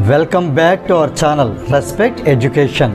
Welcome back to our channel Respect Education.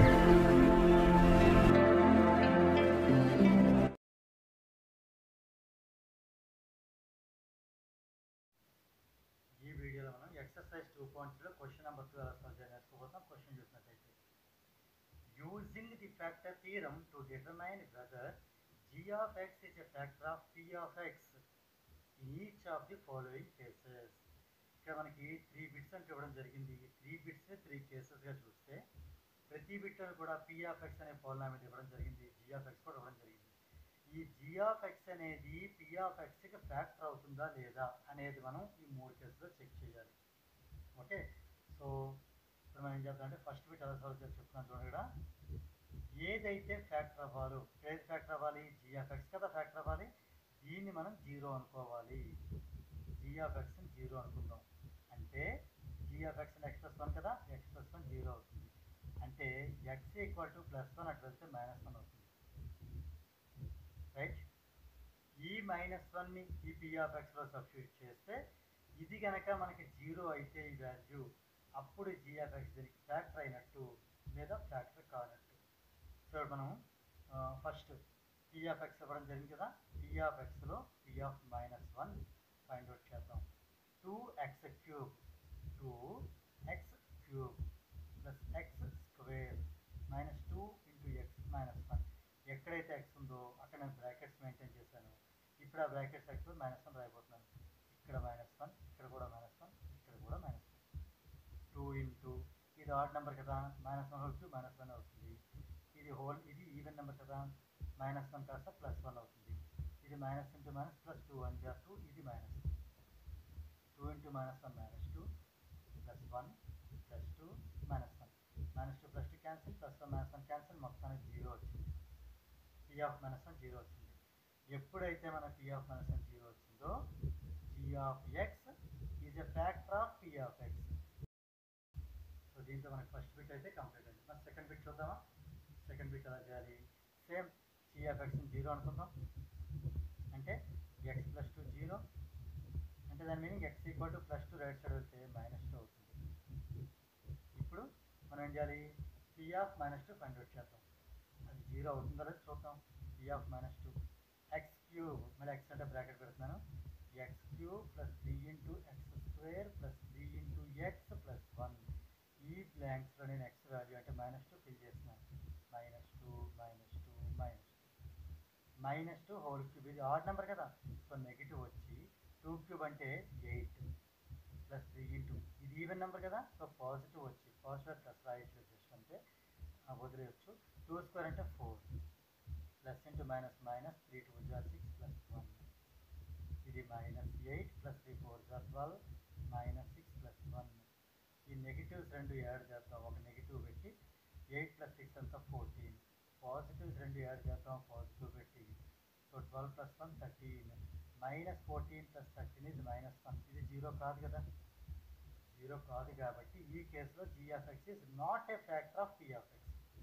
ఈ వీడియోలో మనం ఎక్సర్సైజ్ టూ పాయింట్స్లో క్వశ్చన్ నెంబర్ టూ ఎలా సాల్వ్ చేయాలి నేర్చుకోబోతాం క్వశ్చన్ చూసినట్టయితే using the factor theorem to determine whether g of x is a factor of p of x in each of the following cases ఇక్కడ మనకి త్రీ బిట్స్ అంటే ఇవ్వడం జరిగింది ఈ త్రీ బిట్స్ త్రీ కేసెస్గా చూస్తే ప్రతి బిట్ కూడా పీ ఆఫ్ ఎక్స్ అనే పోలనామీది ఇవ్వడం జరిగింది జీ ఆఫ్ ఎక్స్ కూడా ఇవ్వడం జరిగింది ఈ జీ ఆఫ్ ఎక్స్ అనేది పీ ఆఫ్ ఎక్స్కి ఫ్యాక్టర్ అవుతుందా లేదా అనేది మనం ఈ మూడు కేసులో చెక్ చేయాలి ఓకే సో ఇప్పుడు మనం ఏం చేద్దామంటే ఫస్ట్ బిట్ ఎలా సాల్వ్ చేసి చెప్తున్నాను చూడండి ఇక్కడ ఏదైతే ఫ్యాక్టర్ అవ్వాలో ఏది ఫ్యాక్టర్ అవ్వాలి జీ ఆఫ్ ఎక్స్ కదా ఫ్యాక్టర్ అవ్వాలి దీన్ని మనం జీరో అనుకోవాలి జీ ఆఫ్ ఎక్స్ని జీరో అనుకుందాం అంటే g of x x plus one కదా ఎక్స్ ప్లస్ వన్ జీరో అవుతుంది అంటే x equal to plus one అట్లా వెళ్తే మైనస్ వన్ అవుతుంది రైట్ ఈ మైనస్ వన్ని ఈ పి ఆఫ్ ఎక్స్లో సబ్స్టిట్యూట్ చేస్తే ఇది కనుక మనకి జీరో అయితే ఈ వాల్యూ అప్పుడు జీ ఆఫ్ ఎక్స్ దీనికి ఫ్యాక్టర్ అయినట్టు లేదా ఫ్యాక్టర్ కానట్టు సో మనం ఫస్ట్ పి ఆఫ్ ఎక్స్ ఇవ్వడం జరిగింది కదా పి ఆఫ్ ఎక్స్లో p of minus one find out చేద్దాం two x cube two x cube plus x square minus two into x minus one ఎక్కడైతే ఎక్స్ ఉందో అక్కడ నేను బ్రాకెట్స్ మెయింటైన్ చేశాను ఇప్పుడు ఆ బ్రాకెట్స్ ఎక్స్ మైనస్ వన్ రాయిపోతున్నాను ఇక్కడ మైనస్ వన్ ఇక్కడ కూడా మైనస్ వన్ ఇక్కడ కూడా మైనస్ వన్ టూ ఇంటూ ఇది ఆడ్ నెంబర్ కదా minus one whole minus one అవుతుంది ఇది హోల్ ఇది ఈవెన్ నెంబర్ కదా మైనస్ వన్ కాస్త ప్లస్ వన్ అవుతుంది ఇది minus into minus plus two one జా టూ ఇది minus two into minus one minus two plus one plus two minus one minus two plus two cancel plus one minus one cancel మొత్తానికి zero వచ్చింది p of minus one zero వచ్చింది ఎప్పుడైతే మన p of minus one zero వచ్చిందో g of x is a factor of p of x so దీంతో మనకి first bit అయితే complete అయింది మన సెకండ్ బిట్ చూద్దామా సెకండ్ బిట్ ఎలా చేయాలి same g of x zero అనుకుందాం అంటే ఎక్స్ ప్లస్ టూ జీరో అంటే దాని meaning x equal to plus two right side వెళ్తే మైనస్ టూ అవుతుంది ఇప్పుడు మనం ఏం చేయాలి p of minus two find out చేద్దాం అది జీరో అవుతుందో లేదో చూద్దాం p of minus two x cube మళ్ళీ ఎక్స్ అంటే బ్రాకెట్ పెడుతున్నాను x cube plus three into x square plus three into x plus one ఈ బ్లాంక్స్లో నేను ఎక్స్ వాల్యూ అంటే మైనస్ టూ ఫిల్ చేస్తున్నాను minus two minus two minus two minus two whole cube ఇది odd number కదా so negative వచ్చి two cube అంటే eight plus three into ఇది ఈవెన్ నెంబర్ కదా సో పాజిటివ్ వచ్చి పాజిటివ్ ప్లస్ రాయొచ్చు జస్ట్ అంటే ఆ, వదిలేయచ్చు టూ స్క్వేర్ అంటే four plus into minus minus three two జా సిక్స్ ప్లస్ వన్ ఇది minus eight plus three four జా twelve minus six plus one ఈ నెగిటివ్స్ రెండు యాడ్ చేద్దాం ఒక నెగిటివ్ పెట్టి ఎయిట్ ప్లస్ సిక్స్ అంతా ఫోర్టీన్ పాజిటివ్స్ రెండు యాడ్ చేద్దాం పాజిటివ్ పెట్టి so twelve plus one thirteen minus fourteen plus thirteen ఇది మైనస్ వన్ ఇది జీరో కాదు కదా జీరో కాదు కాబట్టి ఈ కేసులో g f x is not a factor of p f x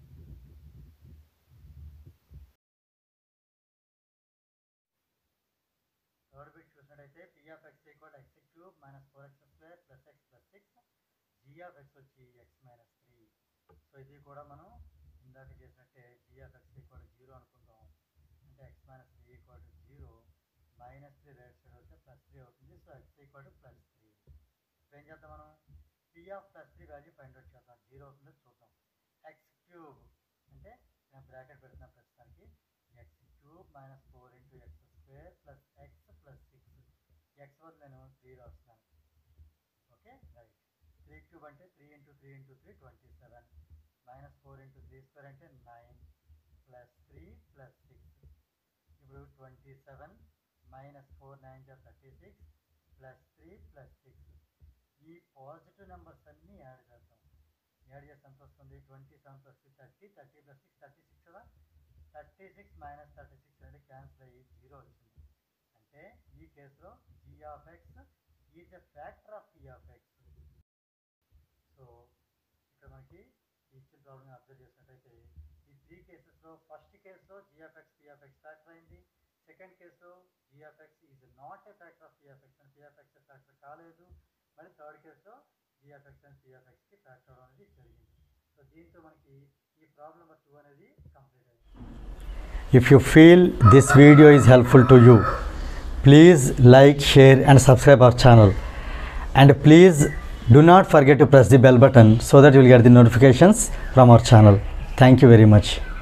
third bit చూసినట్టయితే p f x equal x cube minus four X square plus x plus six g f x వచ్చి ఎక్స్ మైనస్ త్రీ సో ఇది కూడా మనం ఇందాక చేసినట్టే జిఎఫ్ఎక్స్ ఈక్వల్ జీరో అనుకుందాం అంటే x minus three equal to zero minus three right side వస్తే ప్లస్ త్రీ అవుతుంది so x equal to plus three ఇప్పుడు ఏం చేద్దాం మనం p of plus three value find out చేద్దాం జీరో అవుతుందో చూద్దాం ఎక్స్ క్యూబ్ అంటే నేను బ్రాకెట్ పెడుతున్నా ప్రస్తుతానికి x cube minus four into x square plus x plus six x వద్ద నేను త్రీ రాస్తున్నాను ఓకే రైట్ త్రీ క్యూబ్ అంటే three into three into three twenty seven minus four into three square అంటే nine plus three plus six ఇప్పుడు twenty seven minus four nine జా thirty six plus three plus six ఈ positive numbers అన్నీ add చేద్దాం add చేస్తే ఎంత వస్తుంది twenty seven plus three thirty thirty plus six thirty six కదా thirty six minus thirty six రెండు క్యాన్సిల్ అయ్యి జీరో వచ్చింది అంటే ఈ కేసులో g of x is a factor of p of x so ఇక్కడ మనకి ఇచ్చిన ప్రాబ్లమ్ అబ్జర్వ్ చేసినట్టయితే ఈ త్రీ కేసెస్లో ఫస్ట్ కేసులో జిఎఫ్ఎక్స్ పిఎఫ్ఎక్స్ ఫ్యాక్టర్ అయింది సెకండ్ కేసులో g f x is not a factor of p f x అని పిఎఫ్ఎక్స్ ఫ్యాక్టర్ కాలేదు మళ్ళీ థర్డ్ కేసులో జిఎఫ్ఎక్స్ అండ్ సిఎఫ్ఎక్స్కి ఫ్యాక్టర్ అనేది జరిగింది సో దీంతో మనకి ఈ ప్రాబ్లం నెంబర్ టూ అనేది కంప్లీట్ అయింది If you feel this video is helpful to you, please like, share, and subscribe our channel. And please do not forget to press the bell button so that you will get the notifications from our channel. Thank you very much.